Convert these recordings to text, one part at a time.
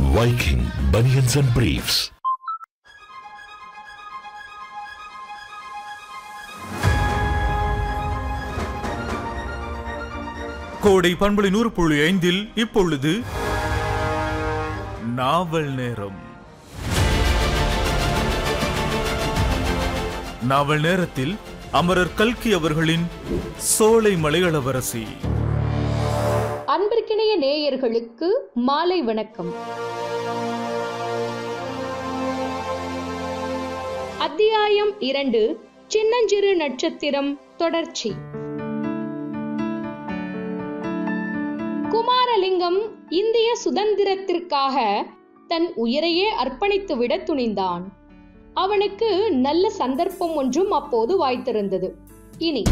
Viking Bunions and Briefs. கோடை பண்பலை நூறு புள்ளி ஐந்தில் இப்பொழுது நாவல் நேரம் நாவல் நேரத்தில் அமரர் கல்கி அவர்களின் சோலை மலையளவரசி அன்பிற்கிணைய நேயர்களுக்கு மாலை வணக்கம் அத்தியாயம் இரண்டு சின்னஞ்சிறு நட்சத்திரம் தொடர்ச்சி குமாரலிங்கம் இந்திய சுதந்திரத்திற்காக தன் உயிரையே அர்ப்பணித்துவிட துணிந்தான் அவனுக்கு நல்ல சந்தர்ப்பம் ஒன்றும் அப்போது வாய்த்திருந்தது இனி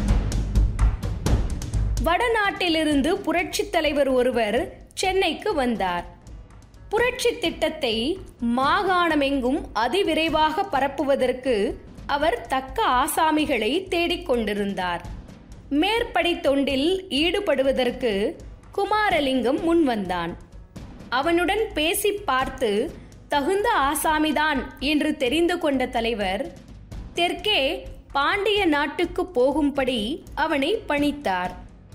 வடநாட்டிலிருந்து புரட்சித் தலைவர் ஒருவர் சென்னைக்கு வந்தார் புரட்சி திட்டத்தை மாகாணமெங்கும் அதிவிரைவாக பரப்புவதற்கு அவர் தக்க ஆசாமிகளை தேடிக்கொண்டிருந்தார் மேற்படி தொண்டில் ஈடுபடுவதற்கு குமாரலிங்கம் முன்வந்தான் அவனுடன் பேசி பார்த்து தகுந்த ஆசாமிதான் என்று தெரிந்து கொண்ட தலைவர் தெற்கே பாண்டிய நாட்டுக்கு போகும்படி அவனை பணித்தார்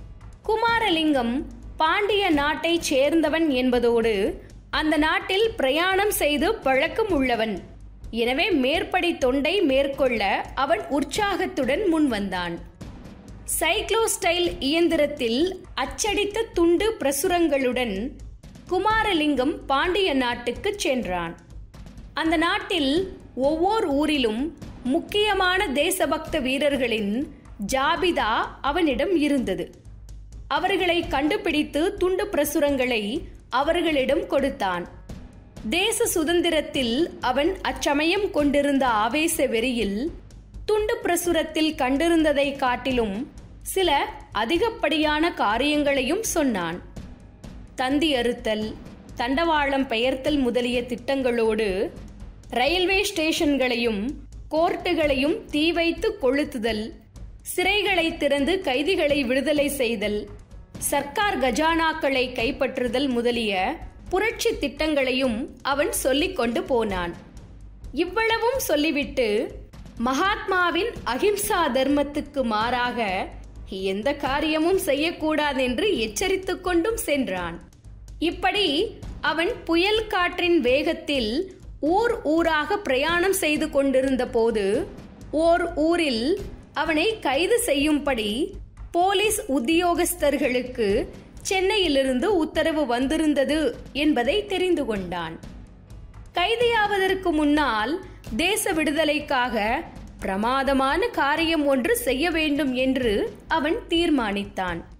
குமாரலிங்கம் பாண்டிய நாட்டைச் சேர்ந்தவன் என்பதோடு அந்த நாட்டில் பிரயாணம் செய்து பழக்கம் உள்ளவன் எனவே மேற்படி தொண்டை மேற்கொள்ள அவன் உற்சாகத்துடன் முன்வந்தான் சைக்ளோஸ்டைல் இயந்திரத்தில் அச்சடித்த துண்டு பிரசுரங்களுடன் குமாரலிங்கம் பாண்டிய நாட்டுக்கு சென்றான் அந்த நாட்டில் ஒவ்வொரு ஊரிலும் முக்கியமான தேசபக்த வீரர்களின் ஜாபிதா அவனிடம் இருந்தது அவர்களை கண்டுபிடித்து துண்டு பிரசுரங்களை அவர்களிடம் கொடுத்தான் தேச சுதந்திரத்தில் அவன் அச்சமயம் கொண்டிருந்த ஆவேச வெறியில் துண்டு பிரசுரத்தில் கண்டிருந்ததை காட்டிலும் சில அதிகப்படியான காரியங்களையும் சொன்னான் தந்தி அறுத்தல் தண்டவாளம் பெயர்த்தல் முதலிய திட்டங்களோடு ரயில்வே ஸ்டேஷன்களையும் கோர்ட்டுகளையும் தீ வைத்து கொளுத்துதல் சிறைகளை திறந்து கைதிகளை விடுதலை செய்தல் சர்க்கார் கஜானாக்களை கைப்பற்றுதல் முதலிய புரட்சி திட்டங்களையும் அவன் சொல்லிக் கொண்டு போனான் இவ்வளவும் சொல்லிவிட்டு மகாத்மாவின் அகிம்சா தர்மத்துக்கு மாறாக எந்த காரியமும் செய்யக்கூடாதென்று எச்சரித்துக் கொண்டும் சென்றான் இப்படி அவன் புயல் காற்றின் வேகத்தில் ஊர் ஊராக பிரயாணம் செய்து கொண்டிருந்த போது ஓர் ஊரில் அவனை கைது செய்யும்படி போலீஸ் உத்தியோகஸ்தர்களுக்கு சென்னையிலிருந்து உத்தரவு வந்திருந்தது என்பதை தெரிந்து கொண்டான் கைதியாவதற்கு முன்னால் தேச விடுதலைக்காக பிரமாதமான காரியம் ஒன்று செய்ய வேண்டும் என்று அவன் தீர்மானித்தான்